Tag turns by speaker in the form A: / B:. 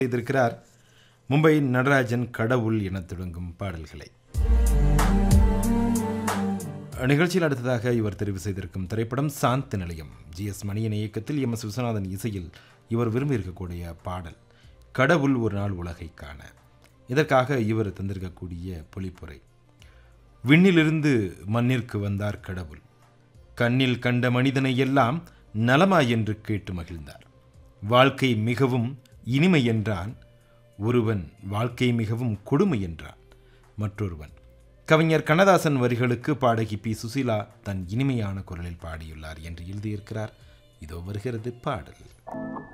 A: செய்திருக்கிறார் மும்பை நடராஜன் கடவுள் என தொடங்கும் பாடல்களை நிகழ்ச்சியில் அடுத்ததாக இவர் தெரிவு செய்திருக்கும் திரைப்படம் சாந்தி நிலையம் ஜி எஸ் மணியன் இயக்கத்தில் எம் எஸ் விஸ்வநாதன் இசையில் இவர் விரும்பியிருக்கக்கூடிய பாடல் கடவுள் ஒரு நாள் உலகை காண இதற்காக இவர் தந்திருக்கக்கூடிய பொழிப்புரை விண்ணிலிருந்து மண்ணிற்கு வந்தார் கடவுள் கண்ணில் கண்ட மனிதனை எல்லாம் நலமா என்று கேட்டு மகிழ்ந்தார் வாழ்க்கை மிகவும் இனிமை என்றான் ஒருவன் வாழ்க்கை மிகவும் கொடுமை என்றான் மற்றொருவன் கவிஞர் கண்ணதாசன் வரிகளுக்கு பாடகி பி சுசீலா தன் இனிமையான குரலில் பாடியுள்ளார் என்று எழுதியிருக்கிறார் இதோ வருகிறது பாடல்